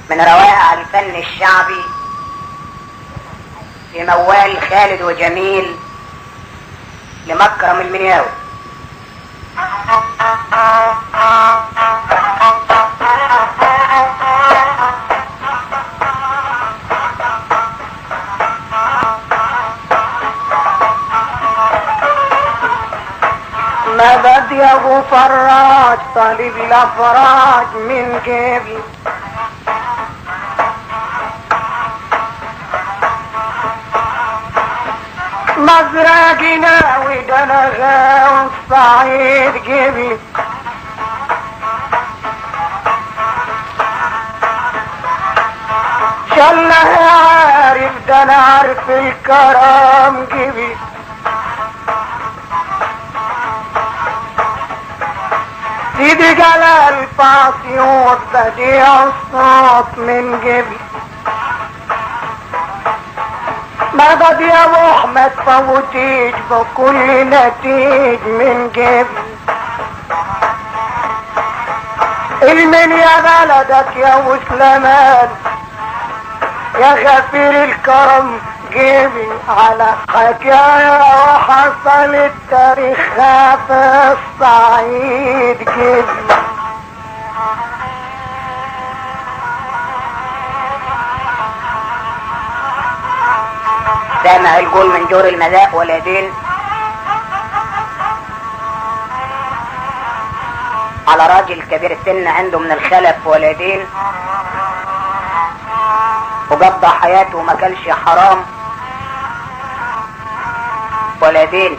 من روائع الفن الشعبي في موال خالد وجميل لمكرم المنياوي مدد يا ابو فراج طالب الافراج من جيبي مزرقنا ودنغا والصعيد جيبي شله عارف ده انا عارف الكرم جيبي سيدي جلال فاصيوط بديع الصوت من جيبي مدد يا ابو احمد فوتيج بكل نتيج من جيبي المن يا بلدك يا وسلمان يا غفير الكرم جيبي على حكاية وحصل التاريخ في الصعيد جيبي سامع الجول من جور المذاء ولدين على راجل كبير السن عنده من الخلف ولدين وقضى حياته وما كلش حرام ولدين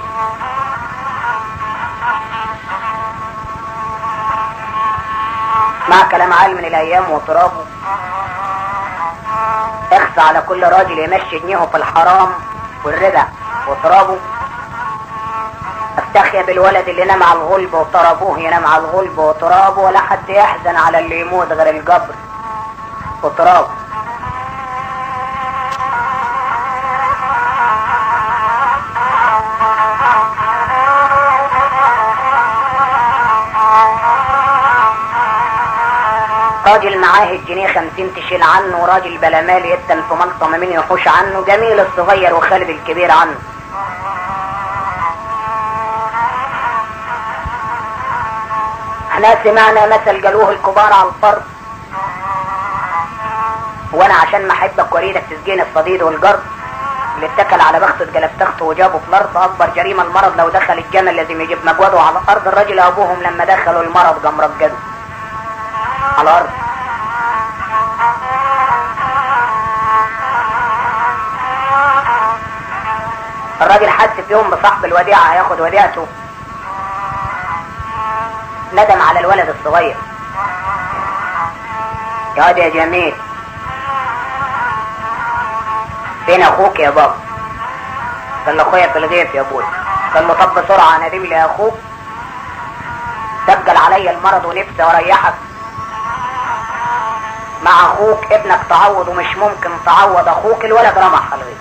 مع كلام عالم من الايام وترابه اخفى على كل راجل يمشي جنيه في الحرام والربا وترابه افتخي بالولد اللي نام على الغلب وطربوه ينام على الغلب وترابه ولا حد يحزن على اللي يموت غير الجبر وترابه راجل معاه الجنيه خمسين تشيل عنه وراجل بلا مال يتن في ملطمة من يحوش عنه جميل الصغير وخالد الكبير عنه احنا سمعنا مثل قالوه الكبار على الفرد وانا عشان ما احبك واريدك تسجين الصديد والجرد اللي اتكل على بخته اتجلب تخته وجابه في الارض اكبر جريمه المرض لو دخل الجنه لازم يجيب مجوده على الارض الراجل ابوهم لما دخلوا المرض قام رجله على الارض الراجل حس في يوم بصاحب الوديعة هياخد وديعته ندم على الولد الصغير يا واد يا جميل فين اخوك يا بابا قال له اخويا في الغيط يا ابوي قال له طب بسرعة ندم لي اخوك تبقل عليا المرض ونفسي واريحك مع اخوك ابنك تعوض ومش ممكن تعوض اخوك الولد رمح على الغيط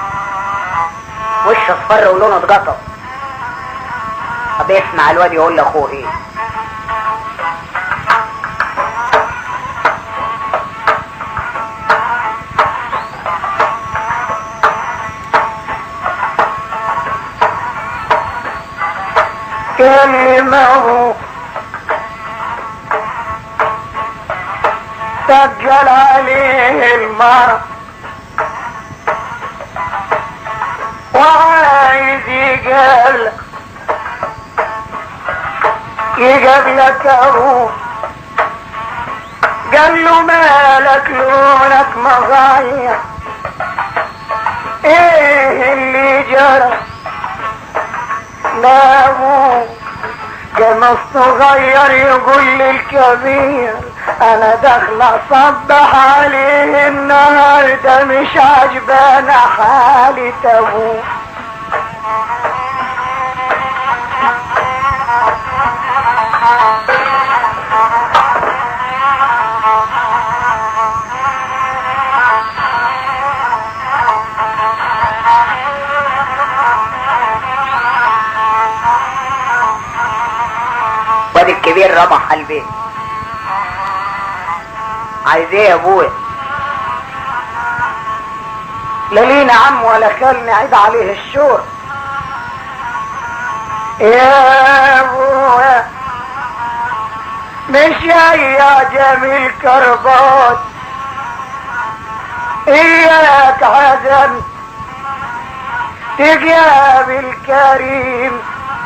وشه اصفر ولونه اتقطع طب اسمع الواد يقول لاخوه ايه كلمه سجل عليه المرض وعايز يقال يقابلك اروح قال له مالك لونك مغاير ايه اللي جرى ناموا كما الصغير يقول للكبير انا داخل اصبح عليه النهارده مش عجبانا حالي ابوه الواد الكبير رمح البيت عايز ايه يا ابويا لا لينا عم ولا خال نعيد عليه الشور يا ابويا مش يا جميل كربات اياك عدم تجاب الكريم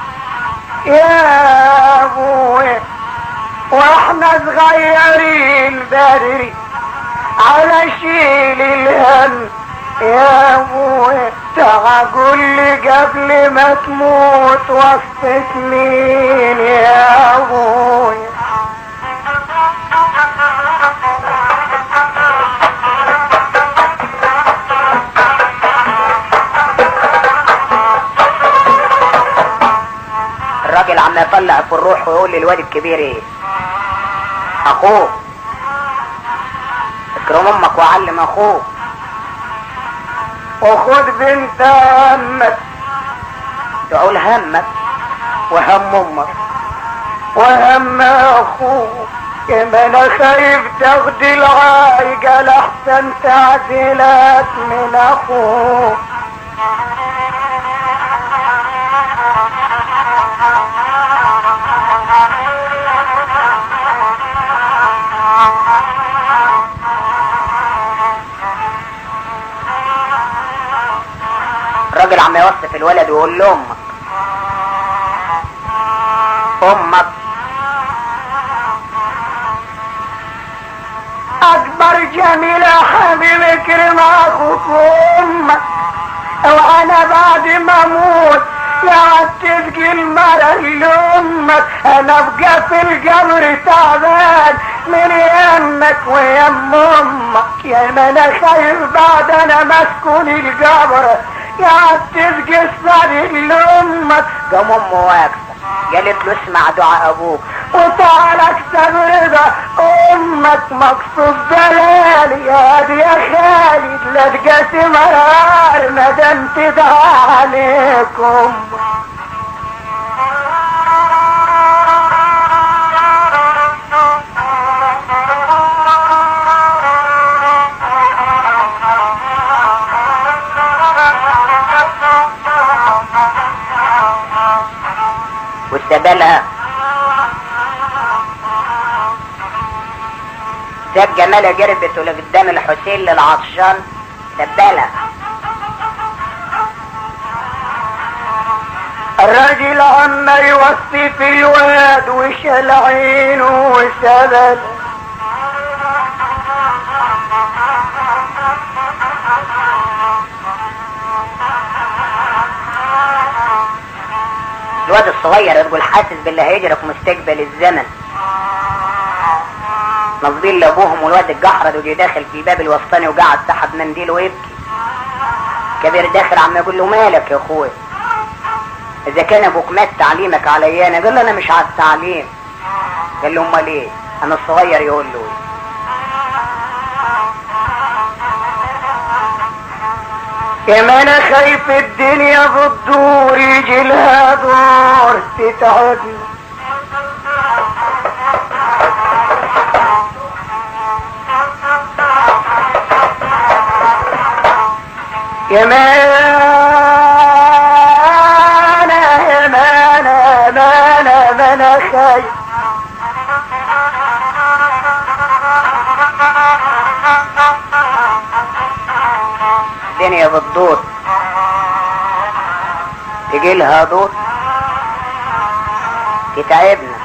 يا ابويا واحنا صغيرين بدري على شيل الهم يا ابويا تعال قول لي قبل ما تموت وسط مين يا ابويا الراجل عم يطلع في الروح ويقول للواد الكبير ايه اخوه اكرم امك وعلم اخوه وخد بنت همك تقول همك وهم امك وهم اخوك كما انا خايف تاخد العايقة لحسن تعديلات من اخوك الراجل عم يوصف الولد ويقول له امك امك اكبر جميلة حبيبي اكرم اخوك وامك وانا بعد ما اموت لا تسقي المرة لامك انا ابقى في القبر تعبان من يمك ويم امك يا ما انا خايف بعد انا مسكون القبر يا تسقي الصدر لامك قام امه واقفه قالت له اسمع دعاء ابوك وتعالى اكتب رضا امك مقصود دلالي يا دي يا خالد لا تقاسي مرار ما دام تدعى عليكم واستدلها ساب جمالة جربت لقدام الحسين للعطشان دبالها الراجل عما يوصي في الواد وشال عينه وسبل الواد الصغير يقول حاسس باللي هيجري في مستقبل الزمن ناظرين لابوهم والواد الجحرد وجي داخل في الباب الوسطاني وقعد سحب منديل ويبكي كبير داخل عم يقول له مالك يا اخويا اذا كان ابوك مات تعليمك عليا انا قال له انا مش على التعليم قال له امال ايه انا الصغير يقول له إيه؟ يا ما انا خايف الدنيا بتدور يجي لها دور تتعبني يا ما انا يا ما انا ما انا ما انا خايف الدنيا بتدور تجي لها دور تتعبنا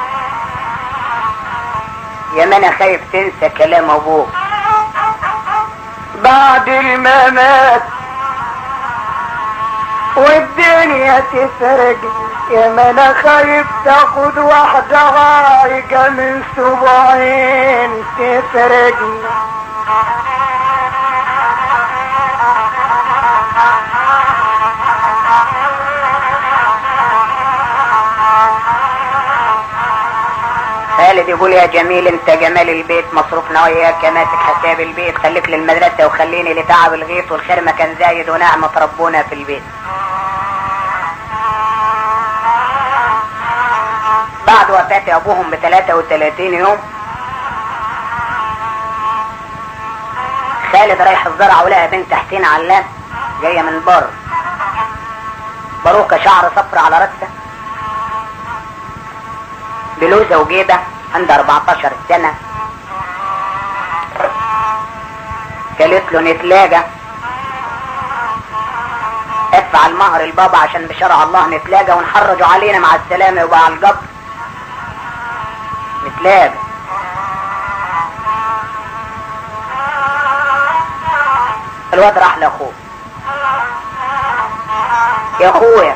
يا ما انا خايف تنسى كلام ابوك بعد الممات والدنيا تفرق يا ما انا خايف تاخد واحدة غايقة من سبعين تفرقنا خالد يقول يا جميل انت جمال البيت مصروفنا وياك ماسك حساب البيت خليك للمدرسة وخليني لتعب الغيط والخير ما كان زايد ونعمة ربنا في البيت بعد وفاة ابوهم ب 33 يوم خالد رايح الزرع ولقى بنت حسين علام جايه من بره باروكه شعر صفر على راسها بلوزه وجيبه عندها 14 سنه قالت له نتلاقى ادفع المهر البابا عشان بشرع الله نتلاقى ونحرجوا علينا مع السلامه يبقى على القبر نتلاقى الواد راح لاخوه يا اخويا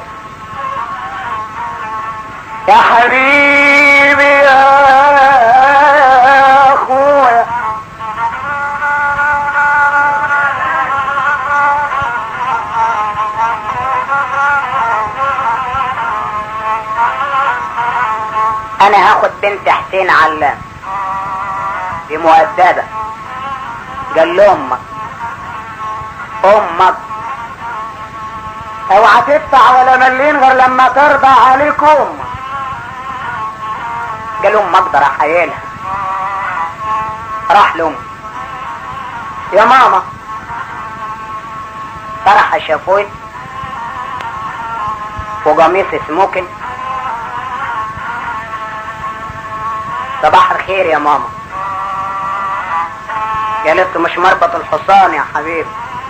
يا حبيبي يا اخويا انا هاخد بنت حسين علام دي مؤدبة قال له امك امك اوعى تدفع ولا مليين غير لما ترضى عليك امك قال له امك ده راح قايلها راح لامه يا ماما طرح شافوي وقميص سموكن صباح الخير يا ماما قالت له مش مربط الحصان يا حبيبي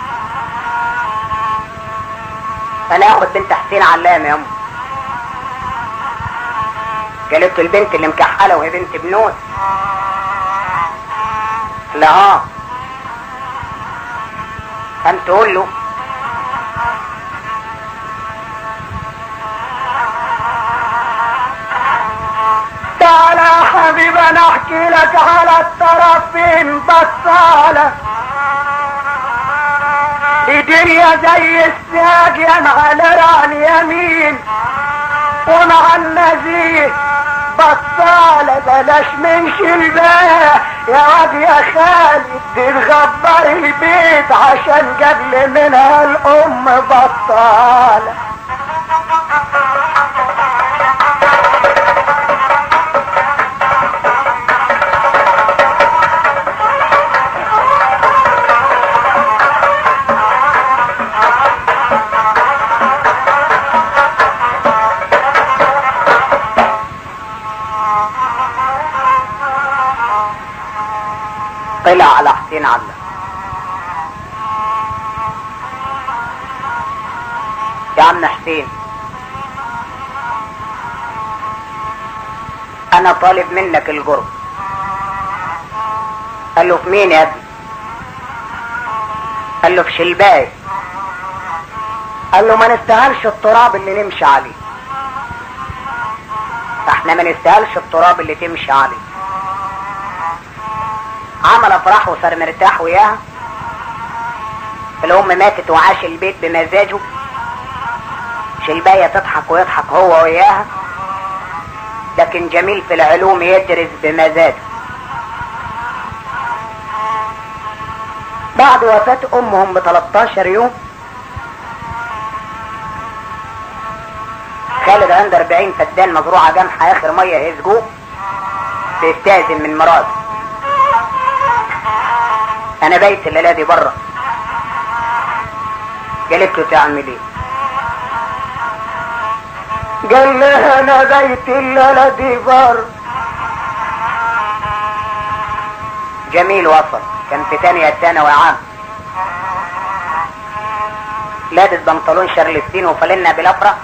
انا اخد بنت حسين علام يا ام قالت له البنت اللي مكحله وهي بنت بنوت لا ها قام تقول له تعالى يا حبيبي انا احكي لك على الطرفين بطالة الدنيا زي الساقية على ران يمين ومع النزيه بطالة بلاش من شلباه يا واد يا خالد تتغبر البيت عشان قبل منها الام بطالة طلع على حسين علام يا عم حسين انا طالب منك الجرم قال له في مين يا ابني قال له في شلباي قال له ما نستاهلش التراب اللي نمشي عليه احنا ما نستاهلش التراب اللي تمشي عليه عمل افراح وصار مرتاح وياها الام ماتت وعاش البيت بمزاجه شلباية تضحك ويضحك هو وياها لكن جميل في العلوم يدرس بمزاجه بعد وفاة امهم ب 13 يوم خالد عنده 40 فدان مزروعة جنح اخر مية يسجوه بيستاذن من مراته انا بيت الليله دي بره قالت له تعمل ايه قال لها انا بيت الليلة دي بر جميل وصل كان في تانية ثانوي عام لابس بنطلون شارلستين وفلنا بالافرة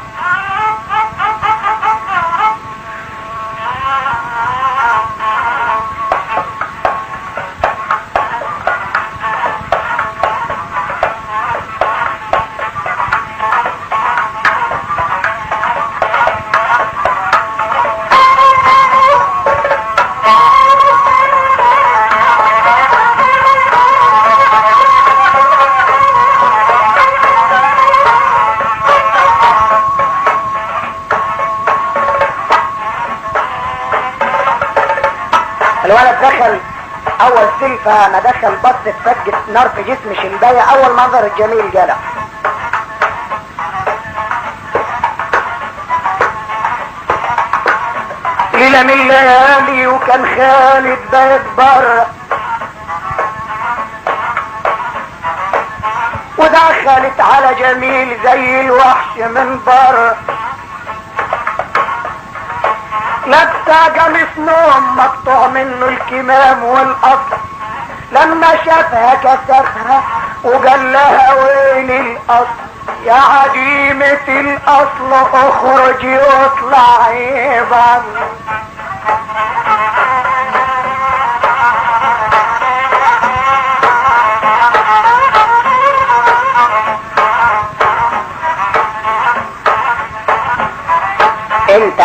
الولد دخل اول سلفة ما دخل بص فجت نار في جسم شلباية اول منظر الجميل جالها ليلة من الليالي وكان خالد بيت بره دخلت على جميل زي الوحش من بره لابسه قميص نوم مقطوع منه الكمام والاصل لما شافها كسفها وقال لها وين الاصل يا عديمة الاصل اخرجي واطلعي بره انت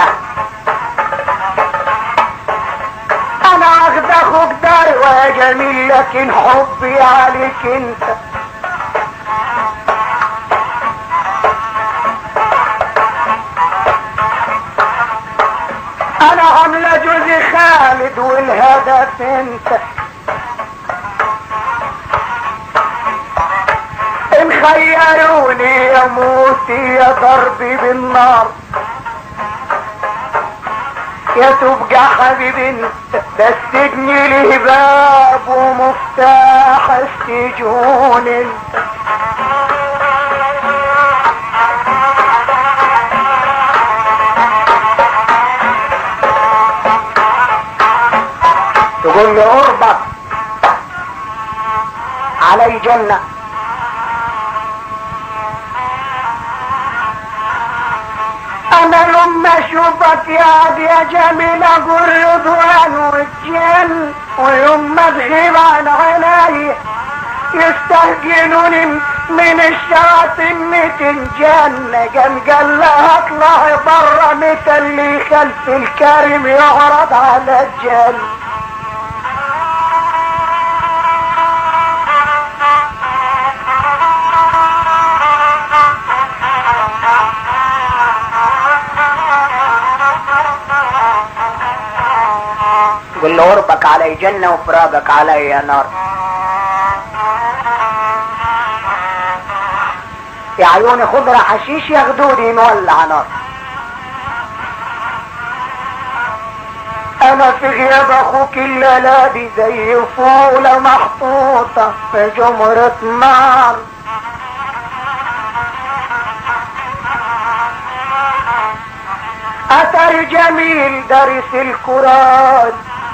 انا اخد اخوك دار ويا جميل لكن حبي عليك انت انا عامله جوزي خالد والهدف انت ان خيروني يموت يا ضربي بالنار يا تبقى حبيبي انت ده السجن له باب ومفتاح السجون انت تقول لي قربك علي جنة انا لما اشوفك يا عاد يا جميل اقول رضوان والجن ويوم ما تغيب عن عيني يستهجنوني من الشياطين ميتين جنة قام قال لها اطلعي برا متى اللي خلف الكريم يعرض على الجنة قول له قربك علي جنة وفراقك علي نار يا عيوني خضرة حشيش ياخدوني نولع نار انا في غياب اخوك الا لابي زي فولة محطوطة في جمرة نار اثر جميل درس القرآن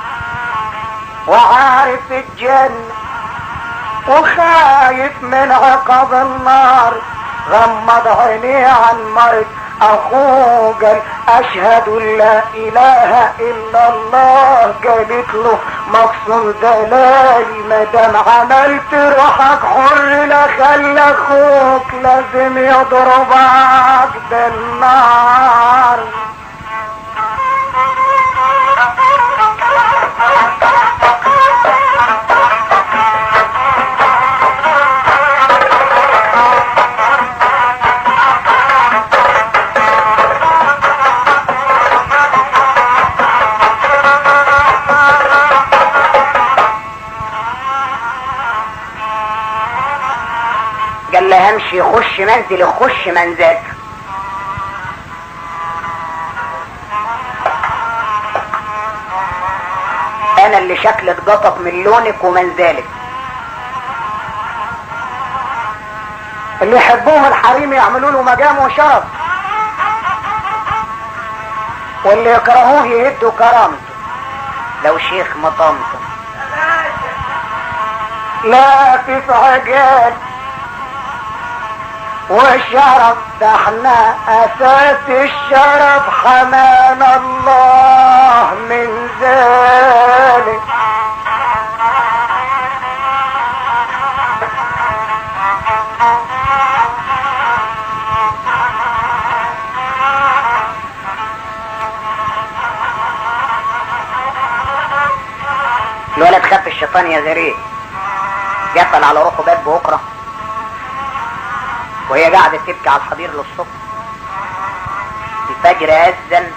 وعارف الجنة وخايف من عقاب النار غمض عينيه عن مرض اخوه قال اشهد ان لا اله الا الله قالت له مقصود دلالي مادام عملت روحك حر لا خلى اخوك لازم يضربك بالنار قال له همشي خش منزل خش منزل انا اللي شكلي اتقطف من لونك ومنزلك اللي يحبوه الحريم يعملوا له مقام وشرف واللي يكرهوه يهدوا كرامته لو شيخ مطمطم لا في عجال والشرف ده احنا اساس الشرف حمانا الله من ذلك الولد خاف الشيطان يا غريب قفل على روحه باب بكره وهي قاعدة تبكي على الحضير للصبح الفجر أذن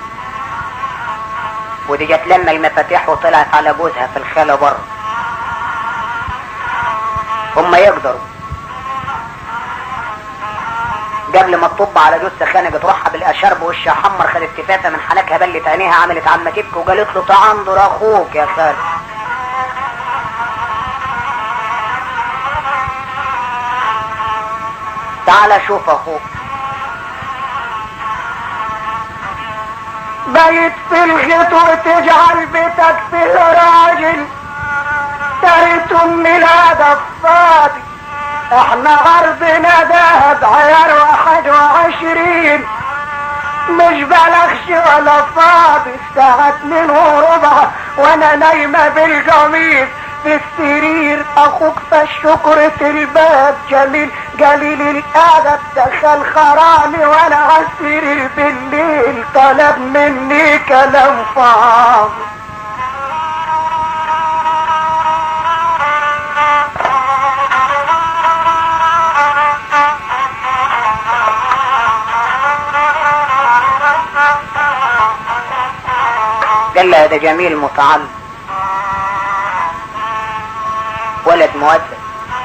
ودي جت لما المفاتيح وطلعت على جوزها في الخالة بره هما يقدروا قبل ما تطب على جثة خانقت روحها بالأشرب وشها حمر خدت كفافة من حنكها بلت عينيها عملت عم تبكي وقالت له تعال انظر أخوك يا خالد تعال شوف اخوك بيت في الغيط وتجعل بيتك في الراجل تريت ميلاد الصادق احنا غربنا دهب عيار واحد وعشرين مش بلغش ولا فاضي الساعة اتنين وربع وانا نايمة بالقميص في السرير اخوك فالشكرة الباب جميل قليل الادب دخل خراني وانا عالسرير بالليل طلب مني كلام فاضي قال له ده جميل متعلم ولد مؤدب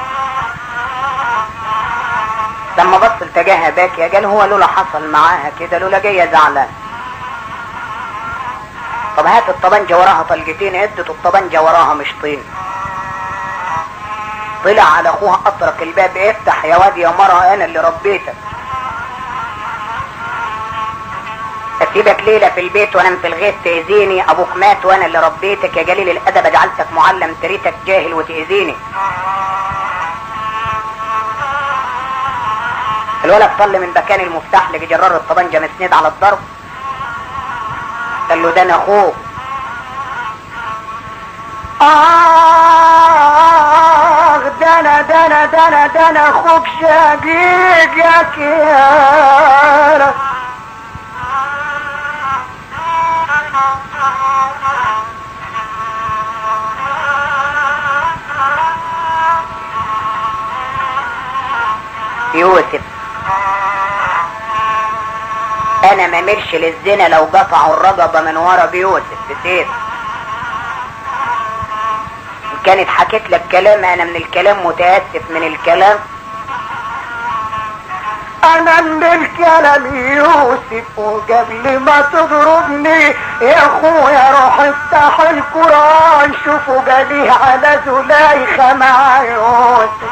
لما بص التجاهها باكية قال هو لولا حصل معاها كده لولا جاية زعلان طب هات الطبنجة وراها طلقتين ادت الطبنجة وراها مش طين طلع على اخوها اطرق الباب افتح يا واد يا مرة انا اللي ربيتك اسيبك ليلة في البيت وانام في الغيط تأذيني ابوك مات وانا اللي ربيتك يا جليل الادب جعلتك معلم تريتك جاهل وتأذيني الولد طل من مكان المفتاح لقي جرار الطبنجة مسند على الضرب قال له ده انا اخوك آه دنا دنا دنا دنا أخوك شقيقك يا يوسف انا ما ملش للزنا لو قطعوا الرقبة من ورا بيوسف بسيف إن كانت حكيت لك كلام انا من الكلام متأسف من الكلام أنا من الكلام يوسف وقبل ما تضربني يا أخويا روح افتح القرآن شوفوا قاليه على زليخة مع يوسف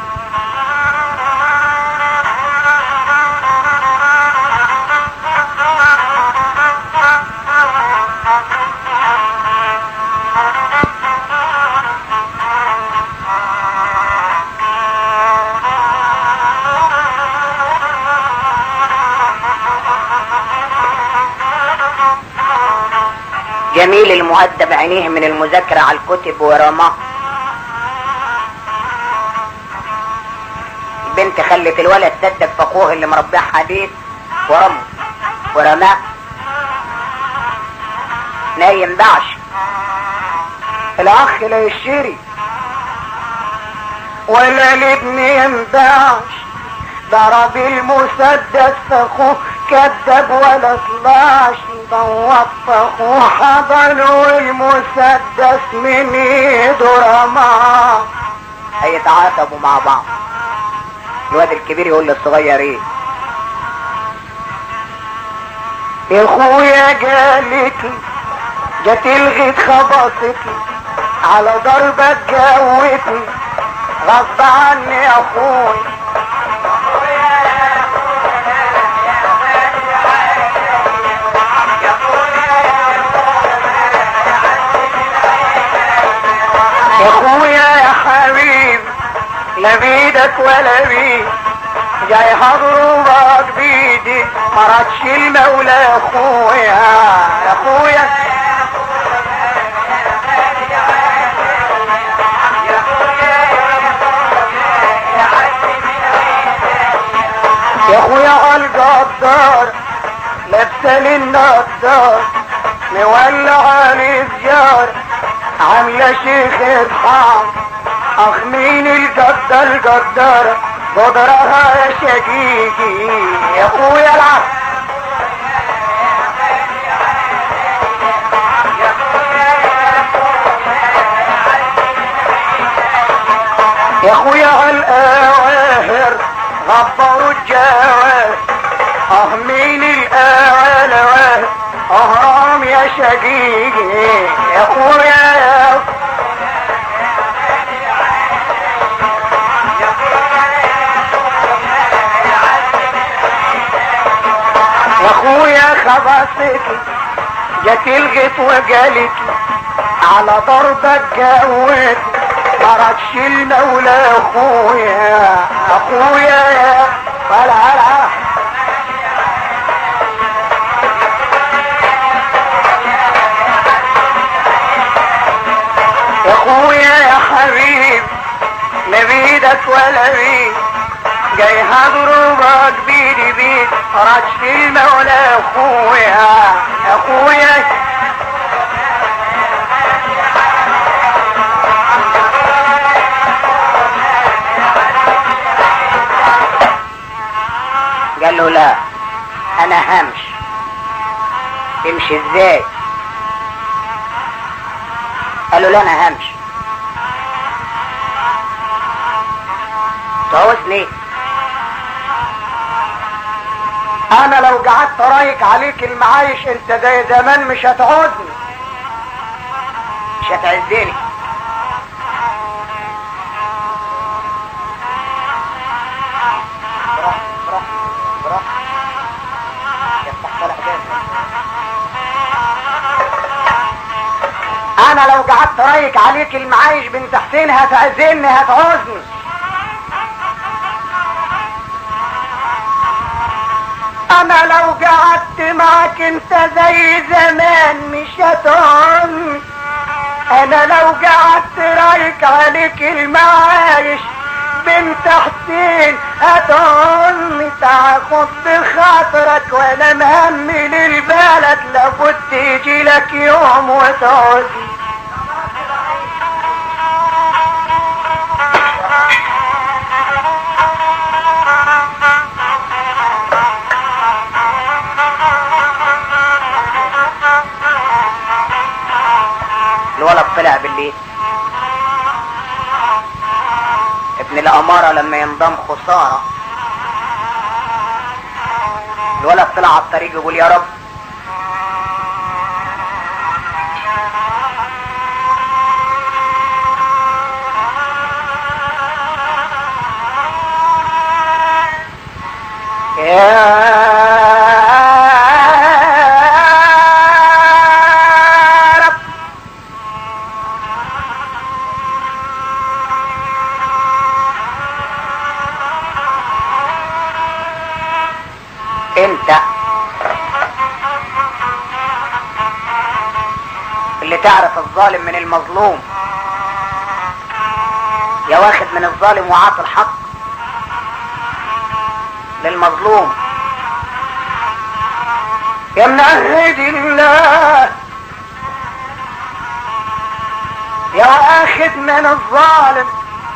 جميل المؤدب عينيه من المذاكرة على الكتب ورماه البنت خلت الولد صدق في اخوه اللي مربيه حديد ورمه ورماه نايم دعش الأخ لا يشتري ولا الابن ينبعش ضرب المسدس في اخوه كذب ولا طلعش ضوط في اخوه حضنه المسدس من ايده رماه هيتعاقبوا مع بعض الواد الكبير يقول للصغير ايه يا اخويا جالتي جت الغيت خبطتني على ضربة جوتني غصب عني يا اخويا يا اخويا يا حبيب لا بيدك ولا بيد جاي هضربك بيدي مرضش المولى يا اخويا يا اخويا يا اخويا القدار لابسه للنضار مولع الزجار عامله شيخ اصحاب اخ مين القدر القدر قدرها يا شقيقي يا اخويا العب يا اخويا الاواهر غبروا الجواهر اه مين الاواهر اهرام يا شقيقي يا اخويا يا بصيت جت الغيط وقالت على ضربك جوت مرضش المولى اخويا اخويا ولا هلا يا اخويا يا حبيب لا بيدك ولا بيد جاي هضربك بيدي بيد رشت المولى اخويا اخويا قال له لا انا همشي تمشي ازاي قال له لا انا همشي تعوزني انا لو قعدت رايك عليك المعايش انت زي زمان مش هتعوزني مش هتعزني انا لو قعدت رايك عليك المعايش بنت حسين هتعزني هتعوزني انا لو قعدت معاك انت زي زمان مش هتعوزني انا لو قعدت رايك عليك المعايش بنت حسين هتعوزني تاخد بخاطرك وانا مهمل البلد لابد يجي لك يوم وتعوزني الولد طلع بالليل ابن الأمارة لما ينضم خسارة الولد طلع على الطريق يقول يا رب يا رب انت اللي تعرف الظالم من المظلوم يا واخد من الظالم وعاطي الحق للمظلوم يا منهد الله يا واخد من الظالم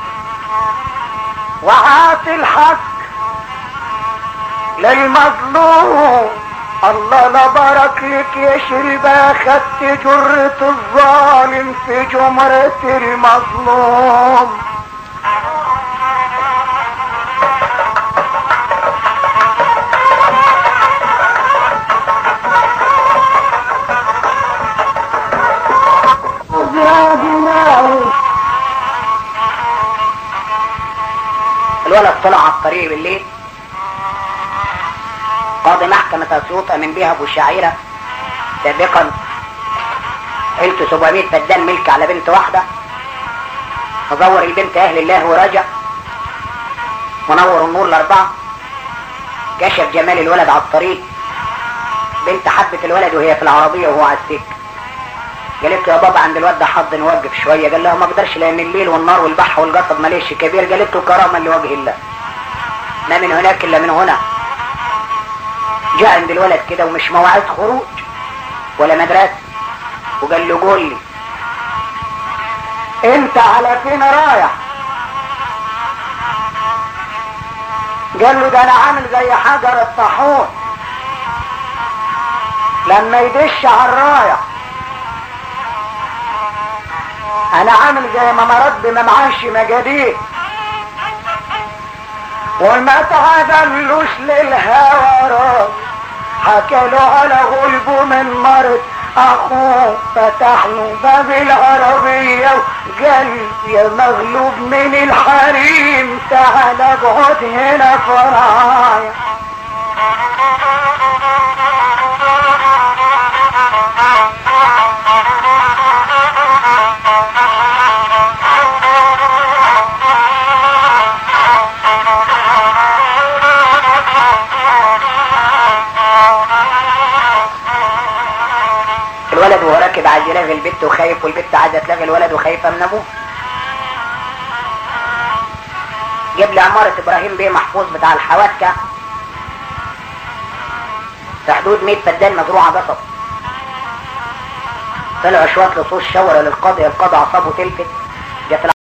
وعاطي الحق للمظلوم الله لا بارك لك يا شربة خدت جرة الظالم في جمرة المظلوم الولد طلع على الطريق بالليل قاضي محكمة أسيوط من بها أبو شعيرة سابقا قلت 700 فدان ملك على بنت واحدة فزور البنت أهل الله ورجع ونور النور الأربعة كشف جمال الولد على الطريق بنت حبت الولد وهي في العربية وهو على السكة قالت له يا بابا عند الواد ده حظ نوقف شوية قال لها ما اقدرش لان الليل والنار والبحر والقصب ماليش كبير قالت له كرامة لوجه الله ما من هناك الا من هنا جاء عند الولد كده ومش مواعيد خروج ولا مدرسة وقال له قول لي انت على فين رايح قال له ده انا عامل زي حجر الطاحون لما يدش على الرايح انا عامل زي ما مرد ما معاش مجاديد وما تعدلوش للهوى راس حكى له على غلبه من مرض اخوه فتح له باب العربية وقال يا مغلوب من الحريم تعال اقعد هنا فرايا البت وخايف والبت عايزه تلغي الولد وخايفه من ابوه جيب لي عمارة ابراهيم بيه محفوظ بتاع الحواتكة في حدود 100 فدان مزروعة قصب طلعوا شوية لصوص شورة للقاضي القاضي عصابه تلفت جت الع-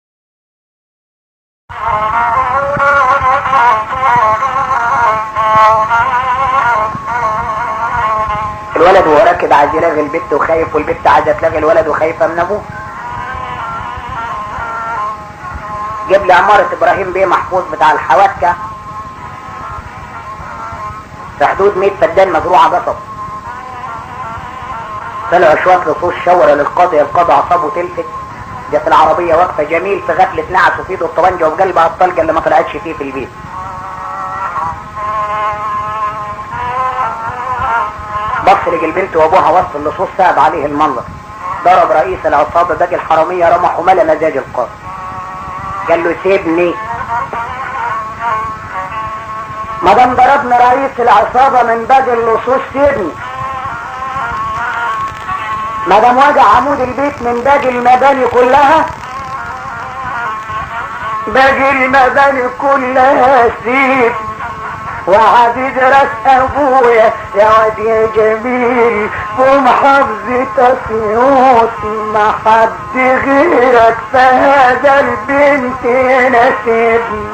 الولد وهو راكب عايز يلغي البت وخايف والبت عايزه تلغي الولد وخايفه من ابوه جيب لي عمارة ابراهيم بيه محفوظ بتاع الحواتكة في حدود 100 فدان مزروعة قصب طلعوا شوية لصوص شورة للقاضي القاضي عصابه تلفت جت العربية واقفة جميل في غفلة نعس وفي ايده الطبنجة وفي قلبها الطلقة اللي ما طلعتش فيه في البيت بص رجل البنت وابوها وسط اللصوص صعب عليه المنظر ضرب رئيس العصابة باقي الحرامية رمح وملا مزاج القاضي قال له سيبني ما دام ضربنا رئيس العصابة من باقي اللصوص سيبني ما دام وجع عمود البيت من باقي المباني كلها باقي المباني كلها سيب وعديد راس ابويا يا واد يا جميل ومحافظة اسيوط ما حد غيرك فهذا البنت يناسبني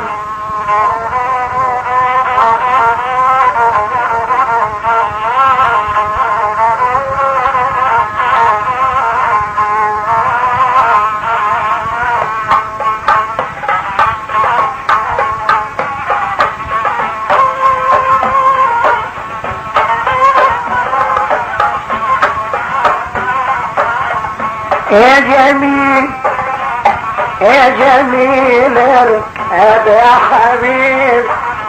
يا جميل يا جميل اركب يا حبيب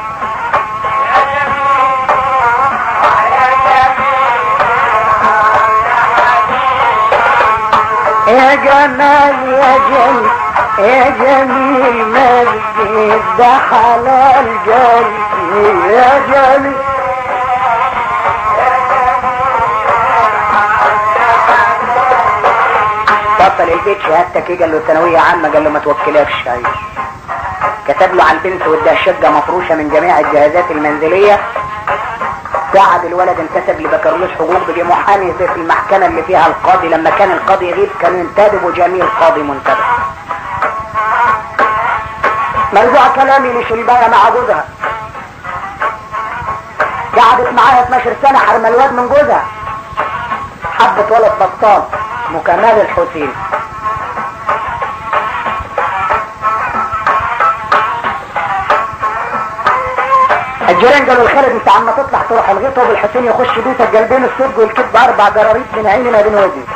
يا جمال يا جميل يا جميل مجد ده حلال قلبي يا جميل بطل البيت شهادتك ايه قال له ثانويه عامه قال له ما توكلكش ايوه كتب له على البنت واداها شقه مفروشه من جميع الجهازات المنزليه ساعد الولد انتسب لبكالوريوس حقوق بقي محامي في المحكمه اللي فيها القاضي لما كان القاضي يغيب كان ينتدب وجميل قاضي منتدب مرجوع كلامي لشلبايه مع جوزها قعدت معاها 12 سنه حرم الواد من جوزها حبت ولد بطال اسمه كمال الحسين الجيران قالوا لخالد انت عم تطلع تروح الغيط وبالحسين يخش بيتك قلبين الصدق والكذب اربع جراريط من عيني ما بين وجهي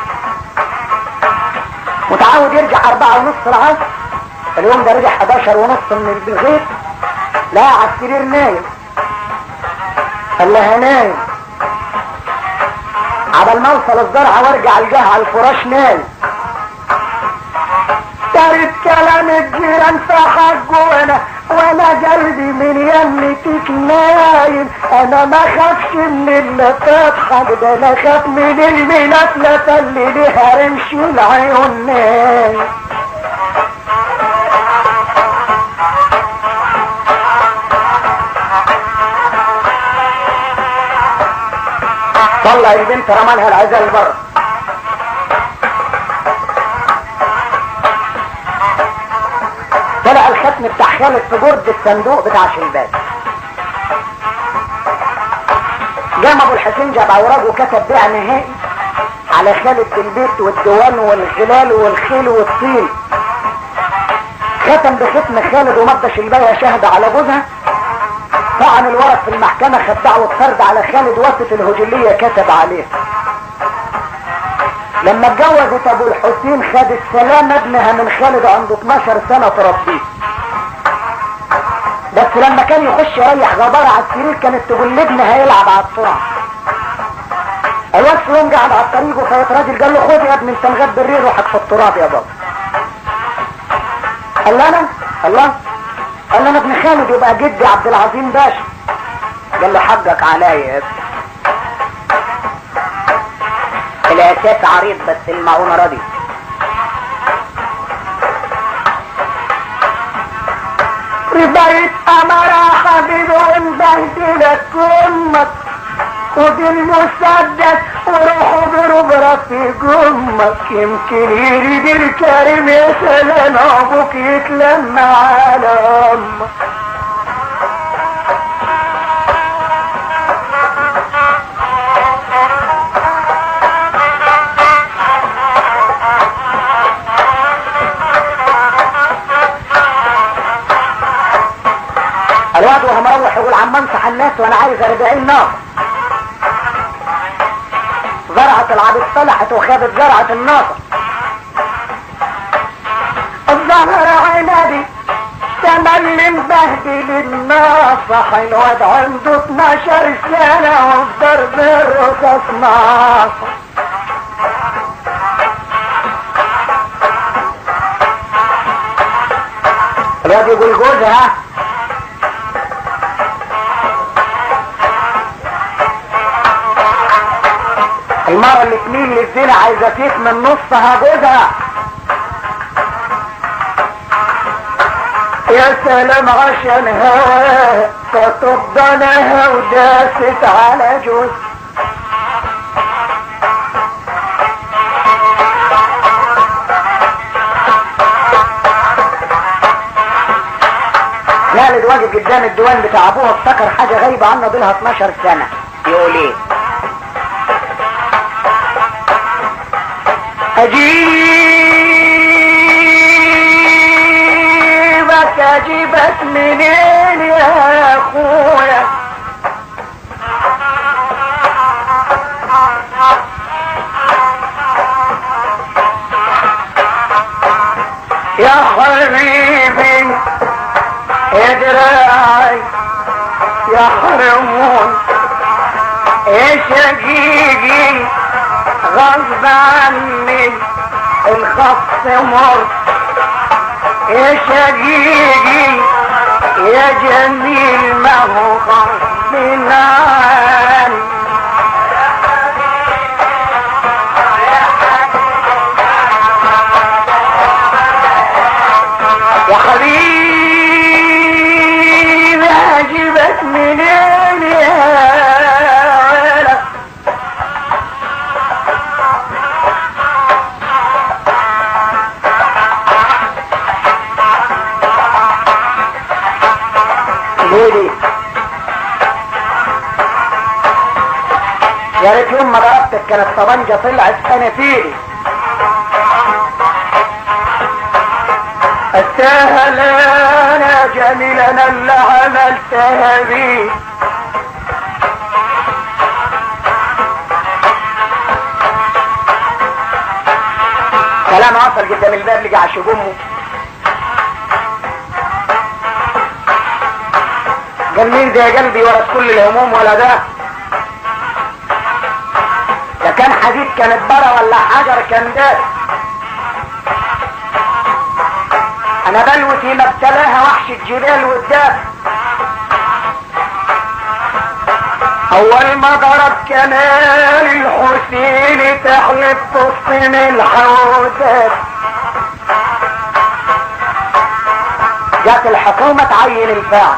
متعود يرجع اربعة ونص العصر اليوم ده رجع 11 ونص من الغيط لا على السرير نايم قال لها نايم عبال ما اوصل الزرعة وارجع الجاه على الفراش نايم طريق كلام الجيران فحق وانا وانا قلبي من يمتك نايم انا ما خافش من اللي تضحك ده انا خاف من الملفلفة اللي ليها رمش العيون نايم طلع البنت رمالها العزال بره طلع الختم بتاع خالد في جرد الصندوق بتاع شلبات جام ابو الحسين جاب اوراق وكتب بيع نهائي على خالد البيت والديوان والغلال والخيل والطين ختم بختم خالد ومضى شلبايه شهد على جوزها طعن الورق في المحكمة خد دعوة فرد على خالد وسط الهجلية كتب عليه لما اتجوزت ابو الحسين خدت سلام ابنها من خالد عنده 12 سنة تربيه بس لما كان يخش يريح غبارة على السرير كانت تقول لابنها هيلعب على السرعة الواد في يوم قاعد على الطريق وفايت راجل قال له خد يا ابني انت مغبي الرير روحك في التراب يا بابا قال له انا الله قال له انا ابن خالد يبقى جدي عبد العظيم باشا قال له حقك عليا يا ابني اساس عريض بس المعونة راضي رباية أمرا حبيبي ومبهدلك أمك خد المسدس وروحوا بربرة في جمك يمكن يريد الكريم يا سلام ابوك يتلم على امك الواد وهو مروح يقول عم انصح الناس وانا عايز 40 ناقة زرعة العبيد صلحت وخابت زرعة الناقة الظهر عنبي تملي مبهدل الناصح الواد عنده 12 سنة وفي ضرب الرصاص ناصح الواد يقول جوزها المرة اللي تميل للزنا عايزة فيك من نصها جوزها يا سلام عشان هواها فطبناها وداست على جوز خالد واقف قدام الديوان بتاع ابوها افتكر حاجة غايبة عنه بينها 12 سنة يقول ايه اجيبك اجيبك منين يا اخويا يا حبيبي يا دراعي يا حرمون يا شقيقي غصب عني الخط مر يا شقيقي يا جميل ما هو غصب عني يا حبيبي اجيبك منين يا ولد ليه يا ريت يوم ما ضربتك كانت طبنجة طلعت انا فيني استاهل انا جميل انا اللي عملتها بيه كلام عصر قدام الباب لقى عشق امه قال مين ده يا قلبي ورا كل الهموم ولا ده ده كان حديد كانت برا ولا حجر كان ده انا بلوتي ما ابتلاها وحش الجبال والداب اول ما ضرب كمال الحسين تحلف تصن الحوادث جات الحكومة تعين الفاعل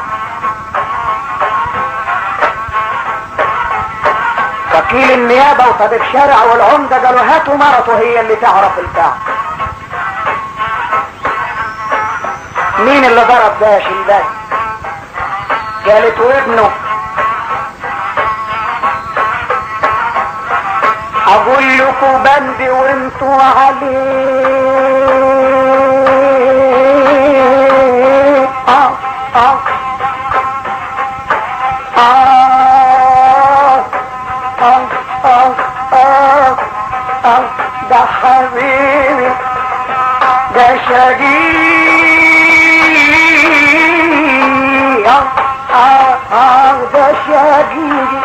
وكيل النيابة وطبيب شارع والعمدة قالوا هاتوا مرته هي اللي تعرف الفاعل مين اللي ضرب ده يا شلباي قالت وابنه اقول لكم بند وانتوا عليه آه آه آه آه آه آه آه ده حبيبي ده شقيقي آه آه آه ده شقيقي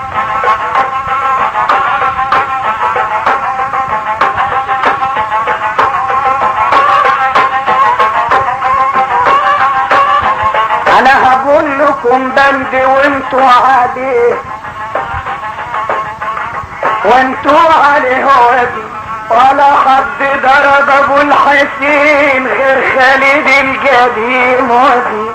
انا هقول لكم بند وانتوا عليه وانتوا عليه ودي ولا حد ضرب ابو الحسين غير خالد القديم ودي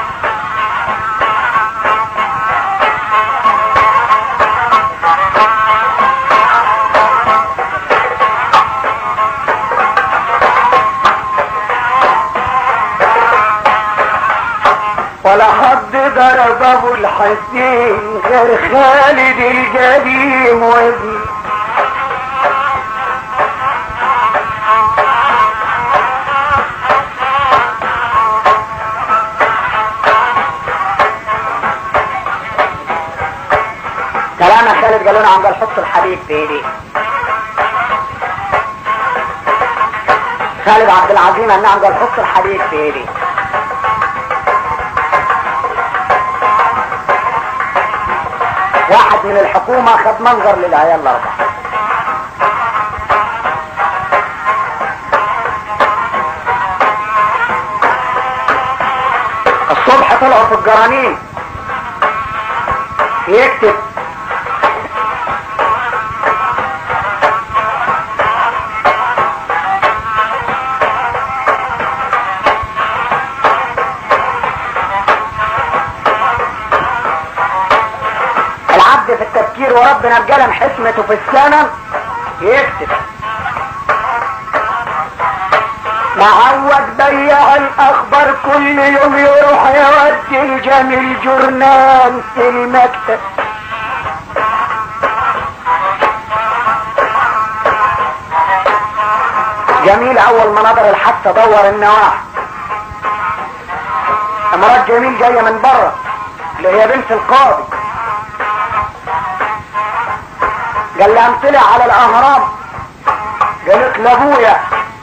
ولا حد ضرب ابو الحسين غير خالد القديم وابن كلام خالد قالوا لنا عم قال حط الحديد في ايدي خالد عبد العظيم قال عم قال حط الحديد في ايدي واحد من الحكومة خد منظر للعيال الأربعة الصبح طلعوا في الجرانين يكتب العبد في التفكير وربنا بقلم حكمته في السنة يكتب معود بيع الاخبار كل يوم يروح يودي الجميل جرنان في المكتب جميل اول ما نظر الحادثة دور النواح مرات جميل جاية من بره اللي هي بنت القاضي قال لها طلع على الاهرام قالت لابويا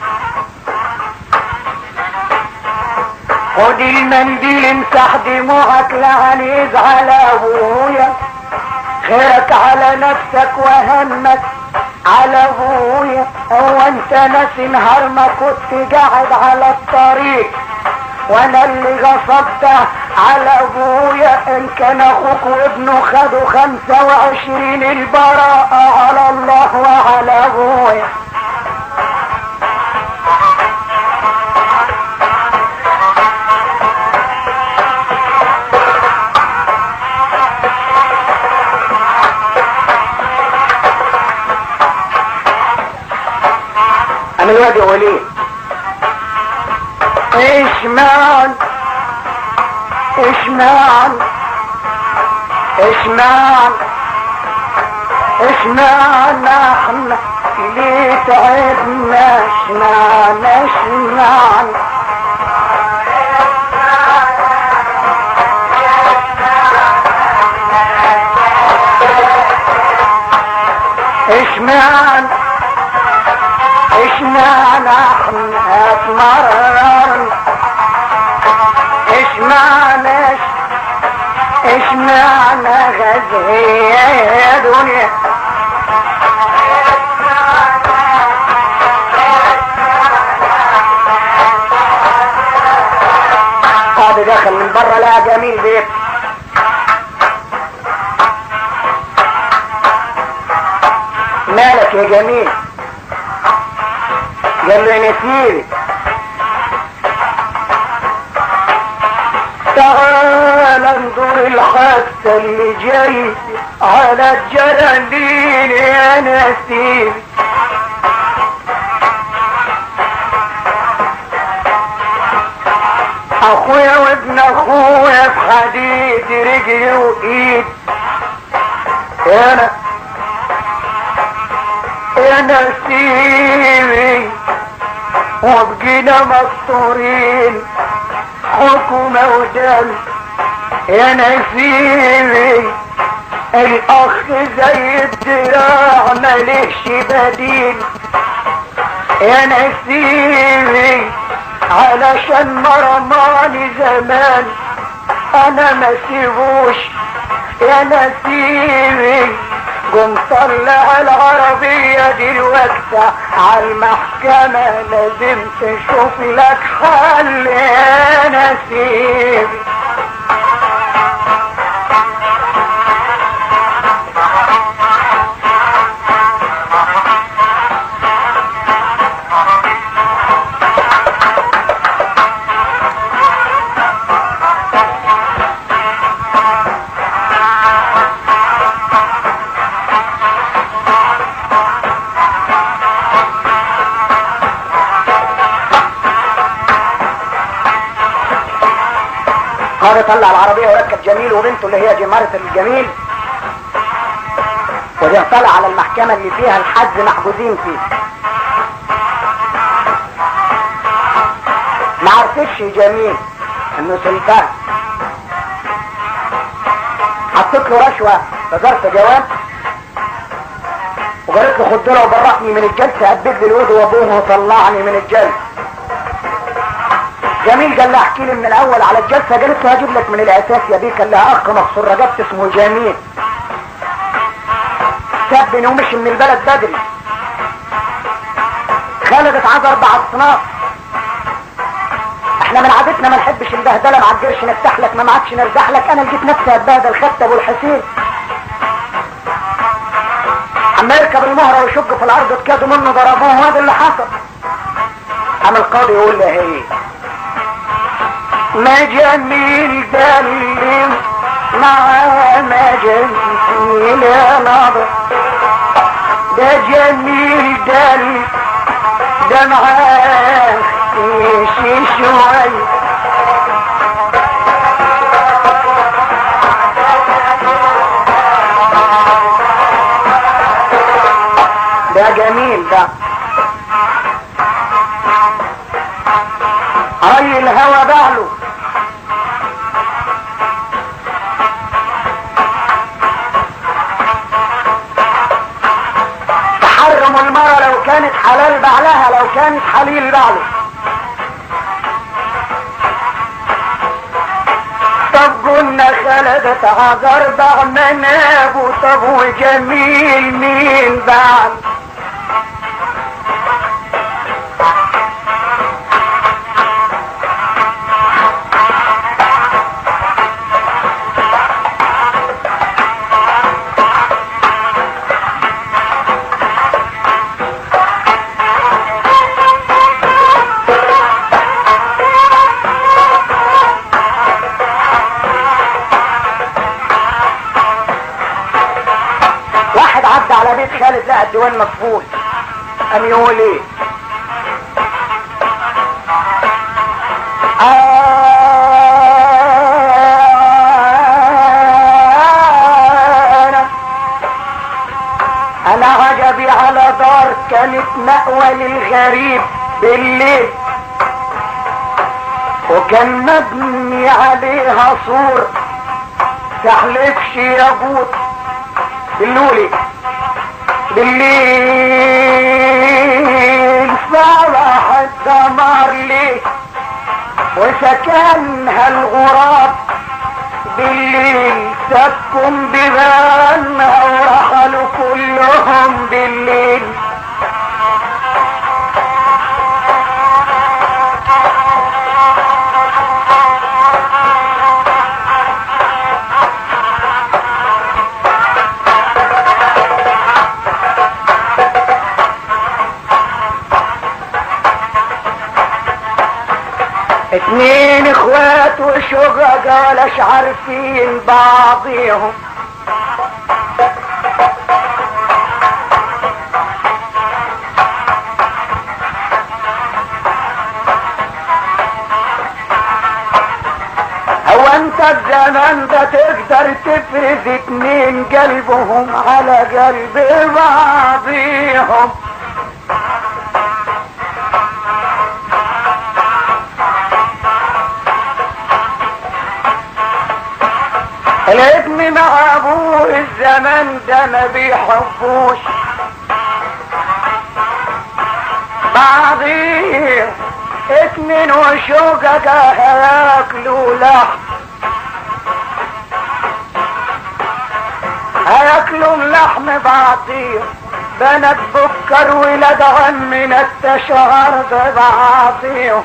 خد المنديل امسح دموعك لعن يزعل ابويا خيرك على نفسك وهمك على ابويا هو انت ناسي نهار ما كنت قاعد على الطريق وانا اللي غصبت على ابويا ان كان اخوك وابنه خدوا خمسة وعشرين البراءة على الله وعلى ابويا انا الواد وليه اشمعن اشمعن اشمعن اشمعن احنا ليه تعبنا اشمعن اشمعن اشمعن اشمعن احنا اتمرن اشمعن اشمعن غزية يا دنيا قاضي دخل من بره لقى جميل بيت مالك يا جميل قال له يا نسيري تعال انظر الحادثة اللي جاي على الجلالين يا نسيم اخويا وابن اخويا في حديد رجلي وايد انا يا نسيمي وبقينا مستورين حكومة ودم يا نسيمي الاخ زي الدراع مليش بديل يا نسيمي علشان مرماني زمان انا ما سيبوش يا نسيمي قم طلع العربية دلوقتي على المحكمة لازم تشوف لك حل يا نسيمي وهذا طلع العربية وركب جميل وبنته اللي هي جمارة الجميل وده طلع على المحكمة اللي فيها الحج محجوزين فيه ما عرفتش جميل انه سلطان حطيت له رشوة في ظرف جواب وقالت له خد له وبرحني من الجلسة أديك لي الواد وابوه وطلعني من الجلسة جميل قال لها احكي لي من الاول على الجلسة قالت له هجيب لك من الاساس يا بيه كان لها اخ مقصور رجبت اسمه جميل سابني ومشي من البلد بدري خالد اتعاز اربع اصناف احنا من عادتنا ما نحبش البهدله ما عجرش نفتح لك ما معكش نرجح لك انا لقيت نفسي اتبهدل خدت ابو الحسين اما يركب المهرة ويشق في الارض اتكادوا منه ضربوه وهذا اللي حصل قام القاضي يقول له ايه ما جميل ده اللي مع ما جميل يا ناظر ده جميل ده اللي ده معاه شي شوي ده جميل ده ري الهوى بعله تحرم المرأة لو كانت حلال بعلها لو كانت حليل بعله طب قلنا خلدت عذر بعد منابه طب وجميل مين بعد واحد عدى على بيت خالد لقى الديوان مقفول قام يقول ايه انا انا عجبي على دار كانت مأوى للغريب بالليل وكان مبني عليها سور تحلفش ياقوت باللولي بالليل فرح الدمار ليه وسكنها الغراب بالليل سكن بغنها ورحلوا كلهم بالليل اتنين اخوات وشقق ولاش عارفين بعضيهم هو انت الزمان ده تقدر تفرز اتنين قلبهم على قلب بعضيهم الابن مع ابوه الزمن ده ما بيحبوش بعضيه اتنين وشوقك هياكلوا لحم هياكلوا لحم بعضيه بنات بكر ولاد عم من التشهر ببعضيهم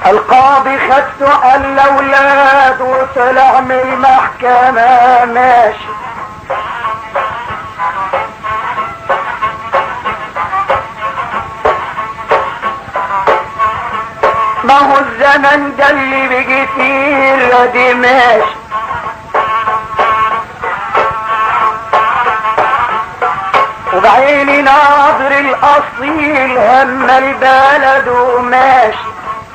القاضي خد سؤال الاولاد وطلع من المحكمة ماشي ما هو الزمن ده اللي بيجي فيه دي ماشي وبعيني ناظر الاصيل هم البلد وماشي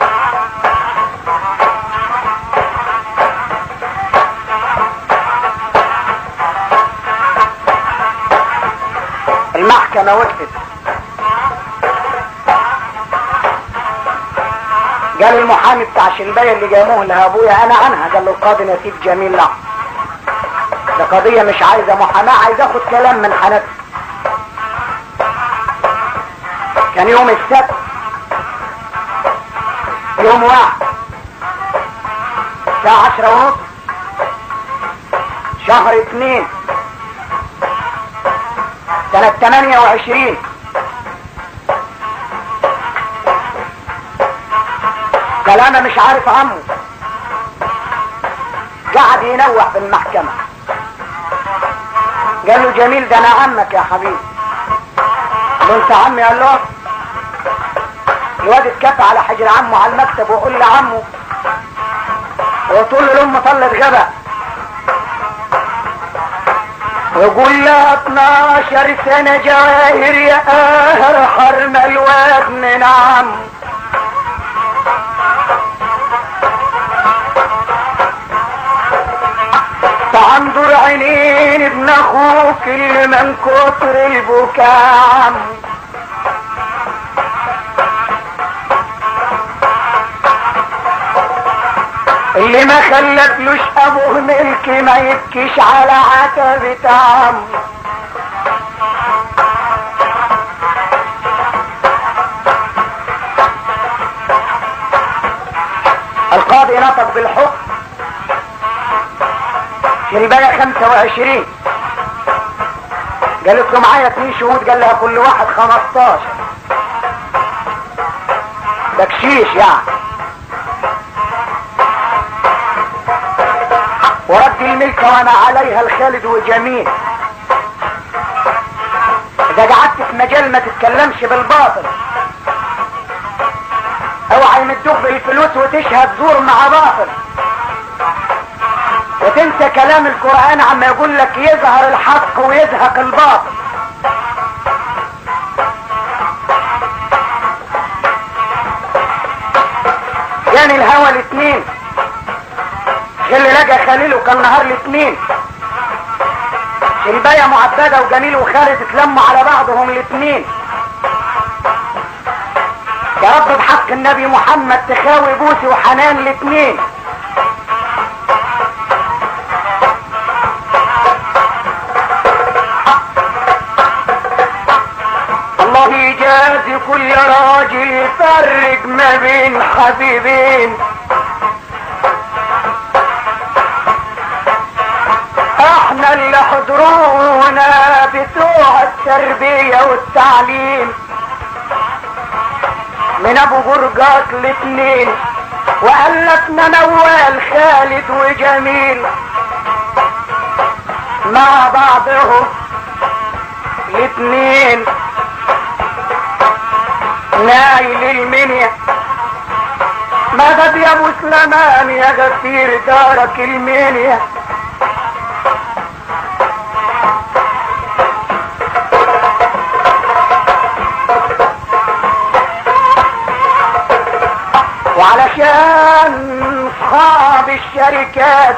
المحكمة وقفت قال المحامي بتاع شلباية اللي جابوه لابويا انا عنها قال له القاضي نسيب جميل لا ده قضية مش عايزة محاماة عايز اخد كلام من حنفي كان يوم السبت يوم واحد الساعة عشرة ونص شهر اتنين سنة تمانية وعشرين كلامه مش عارف عمه قعد ينوح في المحكمة قال له جميل ده انا عمك يا حبيبي قال له انت عمي قال له الواد اتكفى على حجر عمه على المكتب ويقول لعمه وتقول له الام طلت غبا ويقول لها 12 سنة جواهر يا قهر حرم الواد من عمه تعنظر عينين ابن اخوك اللي من كتر البكاء عمه اللي ما خلتلوش ابوه ملك ما يبكيش على عتبة عمه القاضي نطق بالحكم في البلد 25 قالت له معايا اتنين شهود قال لها كل واحد 15 بكشيش يعني ورد الملك وانا عليها الخالد وجميل اذا قعدت في مجال ما تتكلمش بالباطل اوعى يمدوك بالفلوس وتشهد زور مع باطل وتنسى كلام القرآن عما يقول لك يظهر الحق ويزهق الباطل يعني الهوى الاثنين اللي لقى خليل وكان نهار الاثنين شلباية معبدة وجميل وخالد اتلموا على بعضهم الاثنين يا رب بحق النبي محمد تخاوي بوسي وحنان الاثنين الله يجازي كل راجل يفرق ما بين حبيبين احنا اللي حضرونا بتوع التربية والتعليم من ابو جرجات الاتنين والفنا نوال خالد وجميل مع بعضهم الاتنين نايل المنيا مدد يا ابو سليمان يا غفير دارك المنيا وعلشان اصحاب الشركات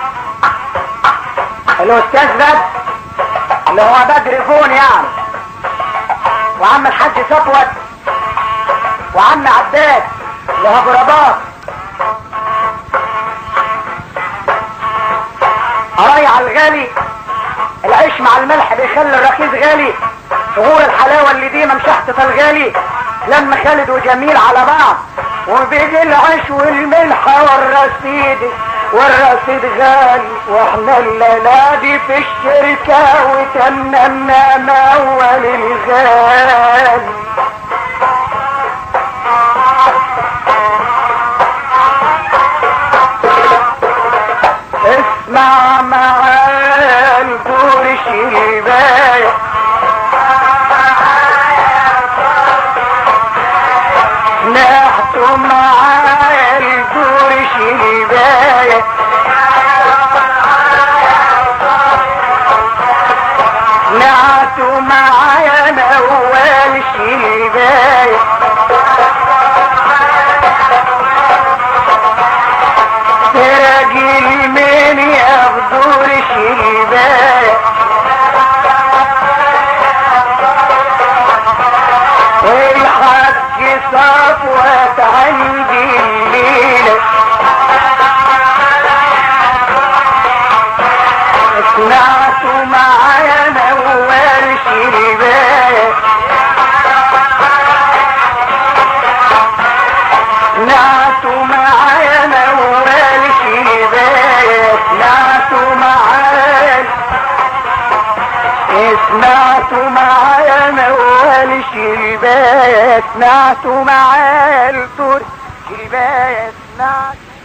الاستاذ بدر اللي هو بدر فون يعني وعم الحاج صفوت وعم عباس اللي هو ابو رباط قراي على الغالي العيش مع الملح بيخلي الرخيص غالي ظهور الحلاوة اللي دي ممشحتة الغالي لما خالد وجميل على بعض وبيجي العيش والملح والرصيد والرصيد غالي واحنا الليلة دي في الشركة وتممنا مول الغالي شرباية نحتوا معايا الدور شرباية نعتوا معايا موال شرباية راجل من يغدور شرباية والحج صفوة عندي الليلة سمعت معايا موال شرباية سمعت معايا موال شرباية سمعت معايا سمعت معايا موال شرباية سمعت معايا الدور شرباية سمعت